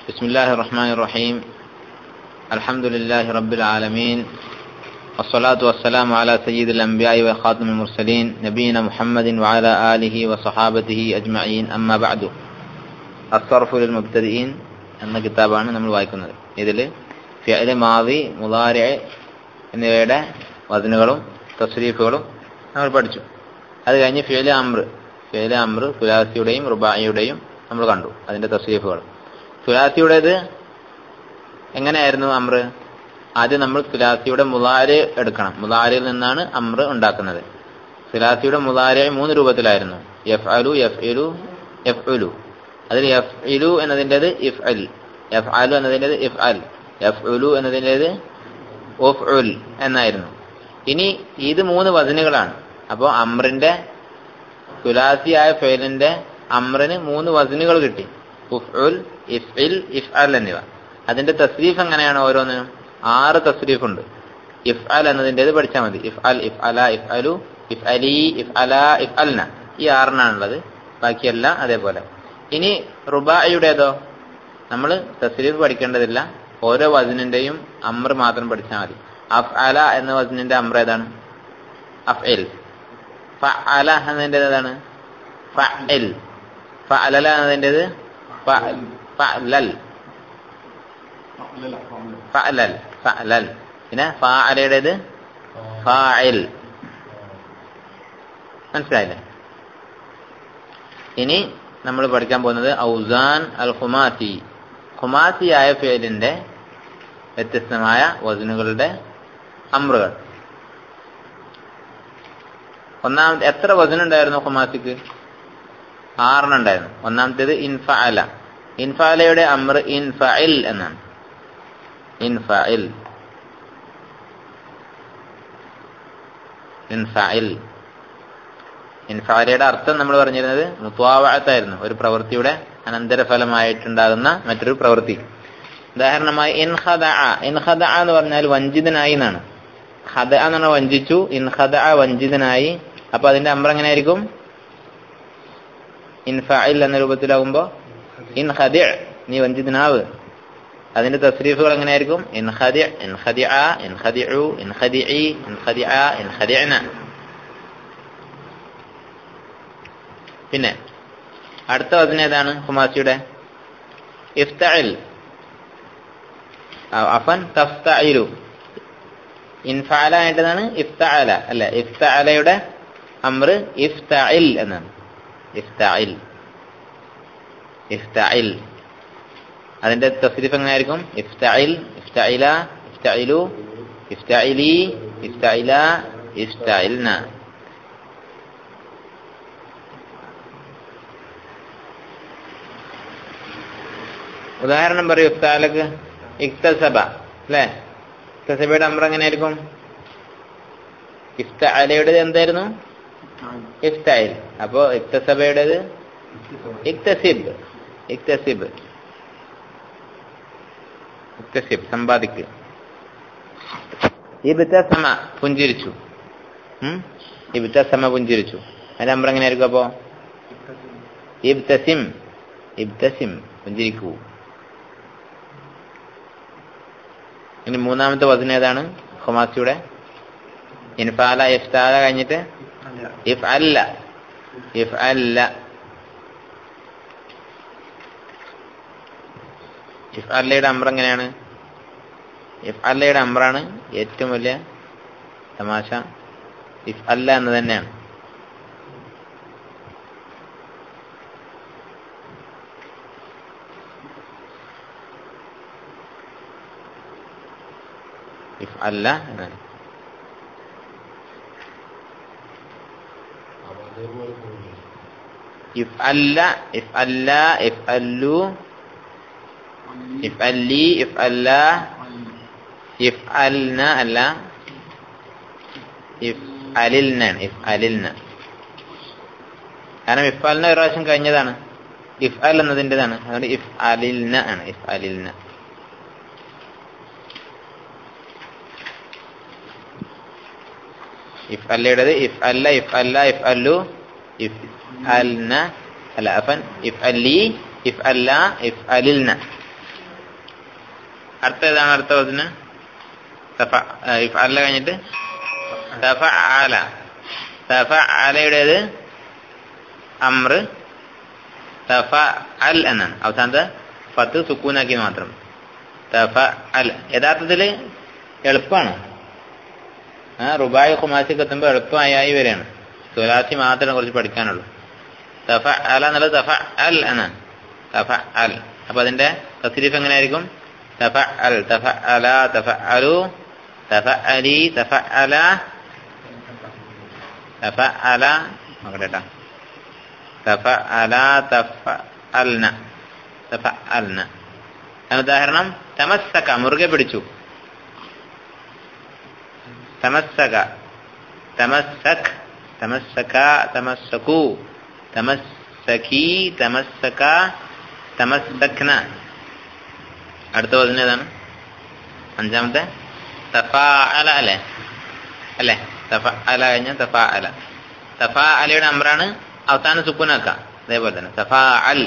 بسم الله الرحمن الرحيم الحمد لله رب العالمين والصلاة والسلام على سيد الأنبياء وخاتم المرسلين نبينا محمد وعلى آله وصحابته أجمعين أما بعد الصرف للمبتدئين എന്ന കിതാബാണ് നമ്മൾ വായിക്കുന്നത് ഇതിൽ ഫിഅല് മാവി മുതാരി എന്നിവയുടെ വചനുകളും തസ്രീഫുകളും നമ്മൾ പഠിച്ചു അത് കഴിഞ്ഞ് ഫിഅല് അമ്ര ഫിഅല് അമ്ര തുലാസിയുടെയും റുബായിയുടെയും നമ്മൾ കണ്ടു അതിന്റെ തസ്രീഫുകൾ തുലാസിയുടേത് എങ്ങനെയായിരുന്നു അമ്ര ആദ്യം നമ്മൾ തുലാസിയുടെ മുതാര് എടുക്കണം മുതാരിൽ നിന്നാണ് അമ്ര ഉണ്ടാക്കുന്നത് തുലാസിയുടെ മുതാരി മൂന്ന് രൂപത്തിലായിരുന്നു എഫ് അലു എഫ് ഇലു എഫ് ഉലു അതിൽ എഫ് ഇലു എന്നതിൻ്റെത് ഇഫ് അൽ എഫ് അലു എന്നതിൻ്റെത് ഇഫ് അൽ എഫ് ഉലു എന്നതിൻ്റെത് ഓഫ് ഉൽ എന്നായിരുന്നു ഇനി ഇത് മൂന്ന് വചനുകളാണ് അപ്പോൾ അമ്രിന്റെ തുലാസിയായ ഫെയിലിന്റെ അമ്രിന് മൂന്ന് വചനുകൾ കിട്ടി ഉഫ് ഉൽ ഇഫ് ഇൽ ഇഫ് അൽ എന്നിവ അതിന്റെ തസ്രീഫ് എങ്ങനെയാണ് ഓരോന്നിനും ആറ് തസ്രീഫ് ഉണ്ട് ഇഫ് അൽ എന്നതിൻ്റെത് പഠിച്ചാൽ മതി ഇഫ് അൽ ഇഫ് അല ഇഫ് അലു ഇഫ് അലി ഇഫ് അല ഇഫ് അൽന ഈ ആറിനാണുള്ളത് ബാക്കിയെല്ലാം അതേപോലെ ഇനി റുബായുടേതോ നമ്മൾ തസ്രീഫ് പഠിക്കേണ്ടതില്ല ഓരോ വചനിന്റെയും അമ്ര മാത്രം പഠിച്ചാൽ മതി അഫ് അല എന്ന വചനിന്റെ അമ്ര ഏതാണ് അഫ് എൽ ഫ അല എന്നതിൻ്റെ ഏതാണ് ഫ എൽ ഫ അലല എന്നതിൻ്റെത് ഫലൽ ഫലൽ ഫലൽ പിന്നെ ഫ അലയുടേത് ഫാഇൽ മനസ്സിലായില്ലേ ഇനി നമ്മൾ പഠിക്കാൻ പോകുന്നത് ഔസാൻ അൽ ഖുമാസി ഖുമാസിയായ ഫേലിന്റെ വ്യത്യസ്തമായ വചനുകളുടെ അമ്രുകൾ ഒന്നാമത്തെ എത്ര വചനുണ്ടായിരുന്നു ഖുമാസിക്ക് ആറെണ്ണം ഉണ്ടായിരുന്നു ഒന്നാമത്തേത് ഇൻഫഅല ഇൻഫഅലയുടെ അമ്ര ഇൻഫഇൽ എന്നാണ് ഇൻഫഇൽ ഇൻഫഇൽ ഇൻഫാലയുടെ അർത്ഥം നമ്മൾ പറഞ്ഞിരുന്നത് മുത്വാവാഴത്തായിരുന്നു ഒരു പ്രവൃത്തിയുടെ അനന്തരഫലമായിട്ടുണ്ടാകുന്ന മറ്റൊരു പ്രവൃത്തി ഉദാഹരണമായി ഇൻഹദ ഇൻഹദ എന്ന് പറഞ്ഞാൽ വഞ്ചിതനായി എന്നാണ് ഹദ എന്ന് പറഞ്ഞാൽ വഞ്ചിച്ചു ഇൻഹദ വഞ്ചിതനായി അപ്പൊ അതിന്റെ അമ്രം എങ്ങനെയായിരിക്കും ഇൻഫായിൽ എന്ന രൂപത്തിലാകുമ്പോ ഇൻഹദി നീ വഞ്ചിതനാവ് അതിന്റെ തസ്രീഫുകൾ എങ്ങനെയായിരിക്കും ഇൻഹദി ഇൻഹദി ഇൻഹദിഉ ഇൻഹദിഇ ഇൻഹദിഅ ഇൻഹദിഅന പിന്നെ അടുത്ത വചനം ഏതാണ് ഹുമാസിയുടെ ഇഫ്തഇൽ അഫൻ തഫ്തഇലു ഇൻഫഅല ആയിട്ടതാണ് ഇഫ്തഅല അല്ല ഇഫ്തഅലയുടെ അമ്ര ഇഫ്തഇൽ എന്നാണ് ഇഫ്തഇൽ ഇഫ്തഇൽ അതിന്റെ തസ്രീഫ് എങ്ങനെയായിരിക്കും ഇഫ്തഇൽ ഇഫ്തഇല ഇഫ്തഇലു ഇഫ്തഇലി ഇഫ്തഇല ഇഫ്തഇൽന ഉദാഹരണം പറയൂ ഇഫ്താലക്ക് ഇക്തസബ അല്ലേ ഇക്തസബയുടെ അമ്ര എങ്ങനെയായിരിക്കും ഇഫ്തഅലയുടേത് എന്തായിരുന്നു ഇഫ്തയിൽ അപ്പോ ഇക്തസബയുടേത് ഇക്തസിബ് ഇക്തസിബ് ഇക്തസിബ് സമ്പാദിക്ക് ഇബ്തസമ പുഞ്ചിരിച്ചു ഇബ്തസമ പുഞ്ചിരിച്ചു അതിന്റെ അമ്ര എങ്ങനെയായിരിക്കും അപ്പോ ഇബ്തസിം ഇബ്തസിം പുഞ്ചിരിക്കൂ ഇനി മൂന്നാമത്തെ വചനം ഏതാണ് ഹുമാസിയുടെ ഇൻഫാല ഇഫ്താല കഴിഞ്ഞിട്ട് ഇഫ് അല്ല ഇഫ് അല്ല ഇഫ് അല്ലയുടെ അമ്ര എങ്ങനെയാണ് ഇഫ് അല്ലയുടെ അമ്രാണ് ഏറ്റവും വലിയ തമാശ ഇഫ് അല്ല എന്ന് തന്നെയാണ് ഇഫ് അല്ല എന്നാണ് ഇഫ് അല്ല ഇഫ് അല്ല ഇഫ് അല്ലു ഇഫ് അല്ലി ഇഫ് അല്ല ഇഫ് അൽന അല്ല ഇഫ് അലിൽനാണ് ഇഫ് അലിൽന കാരണം ഇഫ് അലിന ഒരു പ്രാവശ്യം കഴിഞ്ഞതാണ് ഇഫ് അൽ എന്നതിൻ്റെതാണ് അതുകൊണ്ട് ഇഫ് അലിൽന ആണ് ഇഫ് അലിൽന ഇഫ് അല്ലയുടേത് ഇഫ് അല്ല ഇഫ് അല്ല ഇഫ് അല്ലു ഇഫ് അൽന അല്ല അഫൻ ഇഫ് അല്ലി ഇഫ് അല്ല ഇഫ് അലിൽന അടുത്ത ഏതാണ് അടുത്ത വസിന് തഫ ഇഫ് അല്ല കഴിഞ്ഞിട്ട് തഫ ആല തഫ ആലയുടേത് അമ്ര തഫ അൽ എന്നാണ് അവസാനത്തെ പത്ത് സുക്കൂനാക്കി മാത്രം തഫ അൽ യഥാർത്ഥത്തില് എളുപ്പമാണ് ആ റുബായി ഖുമാസിക്ക് എത്തുമ്പോൾ എളുപ്പമായി വരികയാണ് സുലാസി മാത്രമേ കുറച്ച് പഠിക്കാനുള്ളൂ തഫ അല എന്നുള്ളത് തഫ അൽ എന്നാണ് തഫ അൽ അപ്പൊ അതിന്റെ തസ്രീഫ് എങ്ങനെയായിരിക്കും തഫ അൽ തഫ അല തഫ അലു തഫ അലി തഫ അല തഫ അല നോക്കട്ടെ തഫ അല തഫ അൽന തഫ അൽന ഉദാഹരണം തമസ്സക മുറുകെ പിടിച്ചു തമസ്സക തമസ്സക് തമസ്സക തമസ്സകു തമസ്സകി തമസ്സക തമസ്സക്ന അടുത്ത പതിന് ഏതാണ് അഞ്ചാമത്തെ തഫാ അല അല്ലേ അല്ലേ തഫ അല കഴിഞ്ഞ തഫാ അല തഫാ അലയുടെ നമ്പറാണ് അവസാനം സുക്കുനാക്ക അതേപോലെ തന്നെ തഫാ അൽ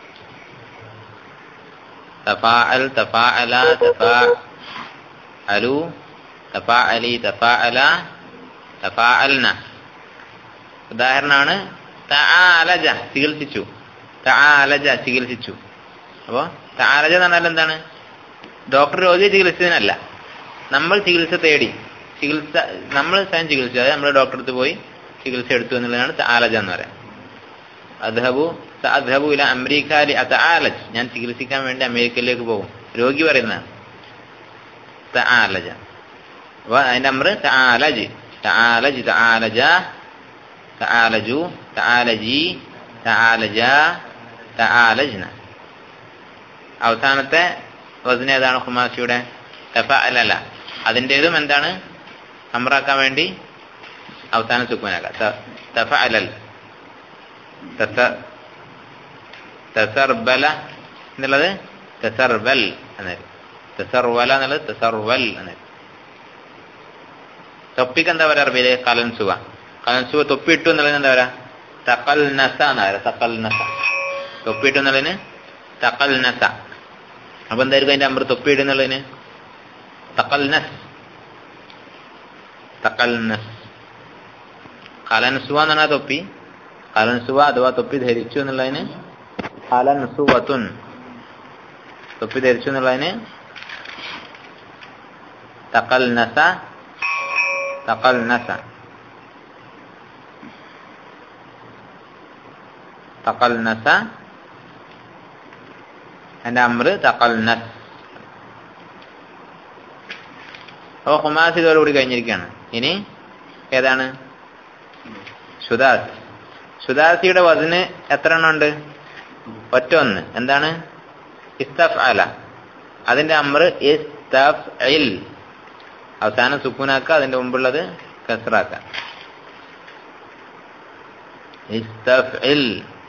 തഫാ അൽ തഫാ അല തഫാ അലു തഫാ അലി തഫാ അല തഫാ അൽന ഉദാഹരണമാണ് തആലജ ചികിത്സിച്ചു തആലജ ചികിത്സിച്ചു അപ്പോ തആലജ എന്ന് പറഞ്ഞാൽ എന്താണ് ഡോക്ടർ രോഗിയെ ചികിത്സിച്ചതിനല്ല നമ്മൾ ചികിത്സ തേടി ചികിത്സ നമ്മൾ സ്വയം ചികിത്സിച്ചു അതായത് നമ്മൾ ഡോക്ടറെ അടുത്ത് പോയി ചികിത്സ എടുത്തു എന്നുള്ളതാണ് തആലജ എന്ന് പറയാം അദ്ഹബു അദ്ഹബു ഇല അമേരിക്കാലി അതആലജ് ഞാൻ ചികിത്സിക്കാൻ വേണ്ടി അമേരിക്കയിലേക്ക് പോകും രോഗി പറയുന്നതാണ് തആലജ അപ്പൊ അതിന്റെ അമറ് തആലജ് തആലജ് തആലജ തആലജു തആലജി തആലജ തആലജ്ന അവസാനത്തെ വസന ഏതാണ് ഖുമാസിയുടെ തഫ അലല അതിൻ്റെതും എന്താണ് അമ്രാക്കാൻ വേണ്ടി അവസാനം സുക്കുനാക്കാം തഫ അലൽ തസർബല എന്നുള്ളത് തസർബൽ എന്നത് തസർവല എന്നുള്ളത് തസർവൽ എന്നത് തൊപ്പിക്ക് എന്താ പറയാ അറബിയില് കലൻസുവ കലൻസുവ തൊപ്പിയിട്ടു എന്നുള്ളതിന് എന്താ പറയാ തക്കൽ നസ എന്നാ പറയാ തക്കൽ നസ തൊപ്പിയിട്ടു എന്നുള്ളതിന് തക്കൽ നസ അപ്പൊ എന്തായിരിക്കും അതിന്റെ അമ്പർ തൊപ്പിയിടും എന്നുള്ളതിന് തക്കൽ നസ് തക്കൽ നസ് കലൻസുവ എന്നാണ് ആ തൊപ്പി കലൻസുവ അഥവാ തൊപ്പി ധരിച്ചു എന്നുള്ളതിന് കലൻസുവത്തുൻ തൊപ്പി ധരിച്ചു എന്നുള്ളതിന് തക്കൽ നസ തക്കൽ നസ തക്കൽ നസ എന്റെ അമ്ര് തക്കൽ നസ് അപ്പൊ ഹുമാസ് ഇതോടുകൂടി കഴിഞ്ഞിരിക്കുകയാണ് ഇനി ഏതാണ് സുദാസ് സുദാസിയുടെ വതിന് എത്ര എണ്ണം ഉണ്ട് ഒറ്റ ഒന്ന് എന്താണ് ഇസ്തഫ് അല അതിന്റെ അമർ ഇസ്തഫ് ഇൽ അവസാനം സുക്കൂനാക്ക അതിന്റെ മുമ്പുള്ളത് കസറാക്ക ഇസ്തഫ് ഇൽ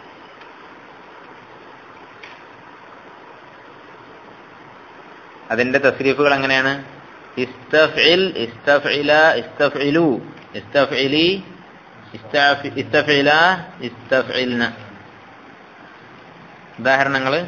അതിന്റെ തസ്രീഫുകൾ എങ്ങനെയാണ് ഇസ്തഫിൽ ഇസ്തഫില ഇസ്തഫിലു ഇസ്തഫിലി ഇസ്തഫില ഇസ്തഫിൽന ഉദാഹരണങ്ങള്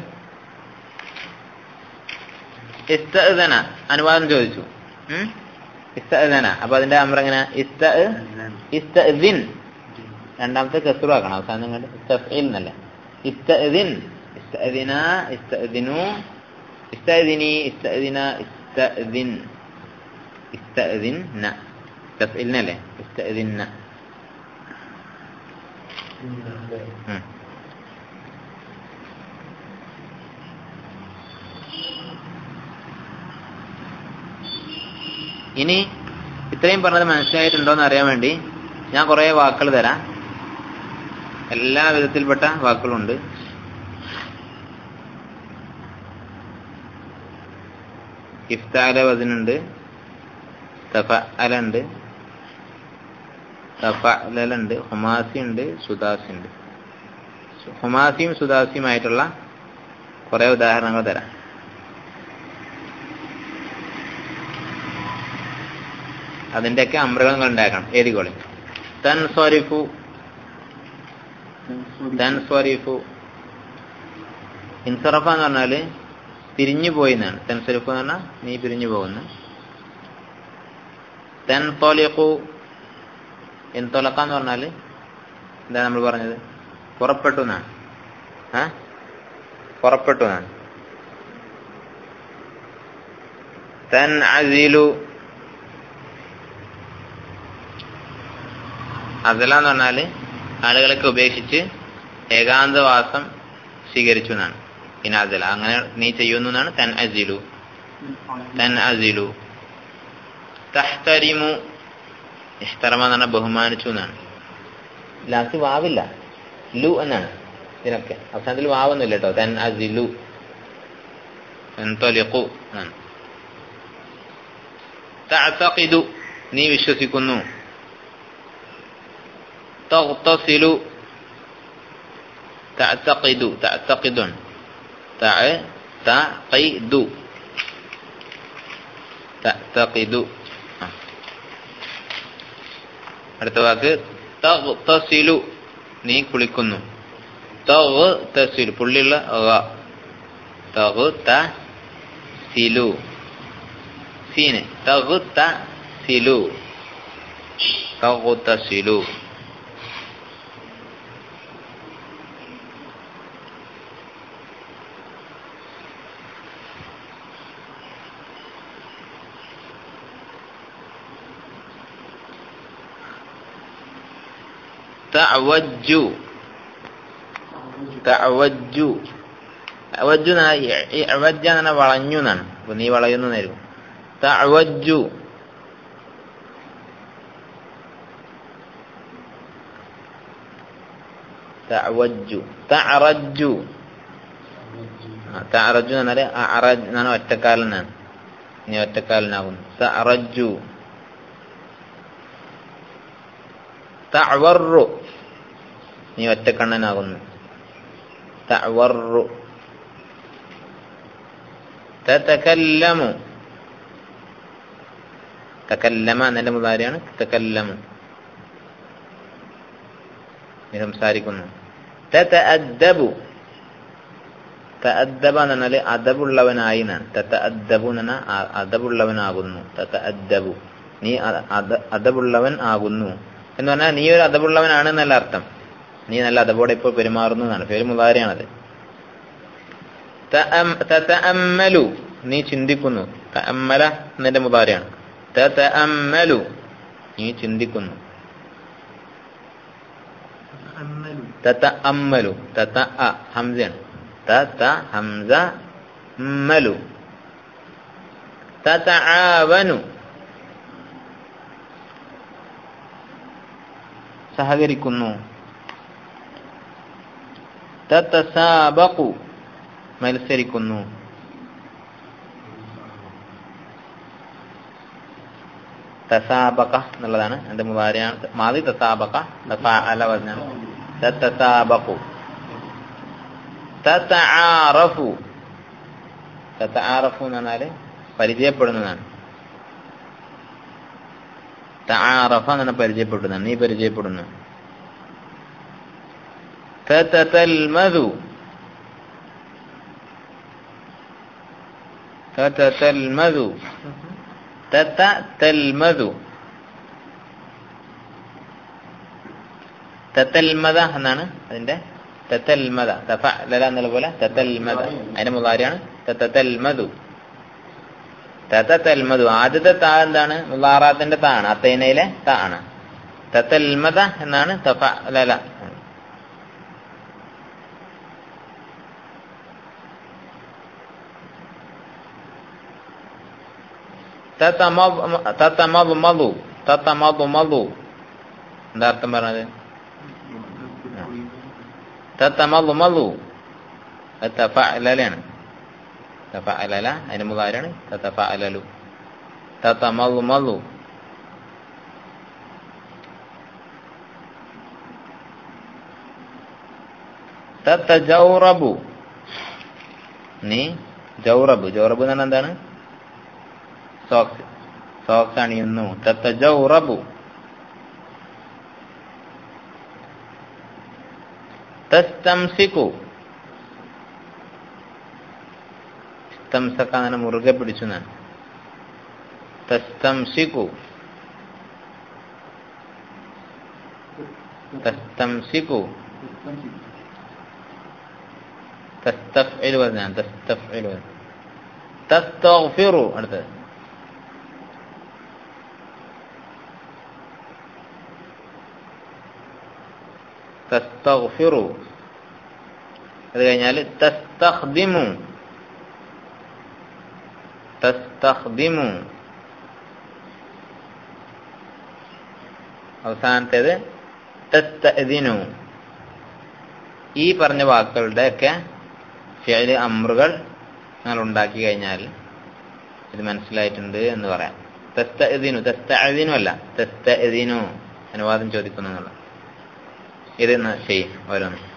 ഇസ്തന അനുവാദം ചോദിച്ചു ഇസ്തന അപ്പൊ അതിന്റെ അമ്ര എങ്ങനെ ഇസ്ത ഇസ്തഇൻ രണ്ടാമത്തെ കസുറാക്കണം അവസാനം കണ്ട് ഇസ്തഫിൽ എന്നല്ല ഇസ്തഇൻ ഇസ്തഇന ഇസ്തഇനു ഇസ്തഇനി ഇസ്തഇന ഇസ്തഇൻ ഇസ്തഇന്ന തഫ്ഇലിനല്ലേ ഇസ്തഇന്ന ഇനി ഇത്രയും പറഞ്ഞത് മനസ്സിലായിട്ടുണ്ടോ എന്ന് അറിയാൻ വേണ്ടി ഞാൻ കുറെ വാക്കുകൾ തരാം എല്ലാ വിധത്തിൽപ്പെട്ട വാക്കുകളുണ്ട് ഇഫ്താല വതിനുണ്ട് തഫ അലുണ്ട് തഫ അലുണ്ട് ഹുമാസി ഉണ്ട് സുദാസി ഉണ്ട് ഹുമാസിയും സുദാസിയുമായിട്ടുള്ള കുറെ ഉദാഹരണങ്ങൾ തരാം അതിന്റെയൊക്കെ അമൃതങ്ങൾ ഉണ്ടാക്കണം എഴുതിക്കോളി തൻ സ്വരിഫു തൻ സ്വരിഫു ഇൻസറഫ എന്ന് പറഞ്ഞാല് പിരിഞ്ഞു പോയി എന്നാണ് തെൻസരിഫ് എന്ന് പറഞ്ഞാൽ നീ പിരിഞ്ഞു പോകുന്നു തെൻ തോലിയക്കു എന്തൊലക്ക എന്ന് പറഞ്ഞാൽ എന്താ നമ്മൾ പറഞ്ഞത് പുറപ്പെട്ടു എന്നാണ് ആ പുറപ്പെട്ടു എന്നാണ് തൻ അസീലു അസല എന്ന് പറഞ്ഞാല് ആളുകളൊക്കെ ഉപേക്ഷിച്ച് ഏകാന്തവാസം സ്വീകരിച്ചു എന്നാണ് പിന്നെ അസല അങ്ങനെ നീ ചെയ്യുന്നു എന്നാണ് തൻ അസിലു തൻ അസിലു തഹ്തരിമു ഇഷ്തറമ എന്ന് പറഞ്ഞാൽ ബഹുമാനിച്ചു എന്നാണ് ലാസ്റ്റ് വാവില്ല ലു എന്നാണ് ഇതിനൊക്കെ അവസാനത്തിൽ വാവൊന്നുമില്ല കേട്ടോ തൻ അസിലു എന്തൊലിഖു എന്നാണ് തഅതഖിദു നീ വിശ്വസിക്കുന്നു തഗ്തസിലു തഅതഖിദു തഅതഖിദുൻ തഅതഖിദു തഅതഖിദു അടുത്ത വാക്ക് തഗ്തസിലു നീ കുളിക്കുന്നു തഗ്തസിലു പുള്ളിയുള്ള തഗ്തസിലു സീന് തഗ്തസിലു തഗ്തസിലു തഅവജ്ജു തഅവജ്ജു അവജ്ജു അവജ്ജ എന്നാണ് വളഞ്ഞു എന്നാണ് അപ്പൊ നീ വളയുന്നു എന്നായിരിക്കും തഅവജ്ജു തഅവജ്ജു തഅറജ്ജു തഅറജ്ജു എന്ന് പറഞ്ഞാല് അറജ് എന്നാണ് ഒറ്റക്കാലനാണ് നീ ഒറ്റക്കാലനാകുന്നു തഅറജ്ജു തഅവർറു നീ ഒറ്റക്കണ്ണനാകുന്നു തഅവർറു തതകല്ലമു തകല്ലമ എന്നതിന്റെ മുതാരിയാണ് തകല്ലമു നീ സംസാരിക്കുന്നു തതഅദ്ദബു തഅദ്ദബ എന്ന് പറഞ്ഞാല് അദബുള്ളവനായി എന്നാണ് തതഅദ്ദബു എന്ന് പറഞ്ഞാൽ അദബുള്ളവനാകുന്നു തതഅദ്ദബു നീ അദബുള്ളവൻ ആകുന്നു എന്ന് പറഞ്ഞാൽ നീ ഒരു അദബുള്ളവനാണ് എന്നല്ല അർത്ഥം നീ നല്ല അതപോടെ ഇപ്പോൾ പെരുമാറുന്നു എന്നാണ് പേര് മുതാരയാണത് തഅമ്മലു നീ ചിന്തിക്കുന്നു തഅമ്മല എന്നതിന്റെ മുതാരയാണ് തഅമ്മലു നീ ചിന്തിക്കുന്നു തതഅമ്മലു തത ഹംസയാണ് തത ഹംസ മലു തതആവനു സഹകരിക്കുന്നു തതസാബഖു മത്സരിക്കുന്നു തസാബക എന്നുള്ളതാണ് എന്റെ മുതാരയാണ് മാതി തസാബക അല പറഞ്ഞാണ് തതസാബഖു തതആറഫു തതആറഫു എന്ന് പറഞ്ഞാല് പരിചയപ്പെടുന്നതാണ് തആറഫ എന്നാണ് പരിചയപ്പെടുന്നതാണ് നീ പരിചയപ്പെടുന്നു തതതൽമദു തതതൽമദു തതതൽമദു തതൽമദ എന്നാണ് അതിന്റെ തതൽമദ തഫഅല എന്നുള്ള പോലെ തതൽമദ അതിന്റെ മുതാരിയാണ് തതൽമദു തതൽമദു ആദ്യത്തെ താ എന്താണ് മുലാറാത്തിന്റെ താ ആണ് അത്തൈനയിലെ താ ആണ് തതൽമദ എന്നാണ് തഫഅല തത്തമതു തത്തമതു എന്താ അർത്ഥം പറഞ്ഞത് തത്തമതു മതു തഫഅലാണ് തഫഅലല അതിന് മുതാരാണ് തതഫഅലലു തത്തമതു മതു തത്തജൗറബു നീ ജൗറബ് ജൗറബ് എന്ന് പറഞ്ഞാൽ എന്താണ് സോക്സ് സോക്സ് അണിയുന്നു തത്തജൗറബു തസ്തംസിക്കു ഇസ്തംസക്ക അങ്ങനെ മുറുകെ പിടിച്ചു എന്നാണ് തസ്തംസിക്കു തസ്തംസിക്കു തസ്തഫ്ഇൽ പറഞ്ഞാണ് തസ്തഫ്ഇൽ തസ്തഗ്ഫിറു അടുത്തത് തസ്തഗ്ഫിറു അത് കഴിഞ്ഞാൽ തസ്തഖ്ദിമു തസ്തഖ്ദിമു അവസാനത്തേത് തസ്തഅദിനു ഈ പറഞ്ഞ വാക്കുകളുടെ ഒക്കെ ഫിഅല് അമ്രുകൾ നിങ്ങൾ ഉണ്ടാക്കി കഴിഞ്ഞാൽ ഇത് മനസ്സിലായിട്ടുണ്ട് എന്ന് പറയാം തസ്തഅദിനു തസ്തഅദിനു അല്ല തസ്തഅദിനു അനുവാദം ചോദിക്കുന്നു എന്നുള്ള ഇത് ചെയ്യും ഓരോന്ന്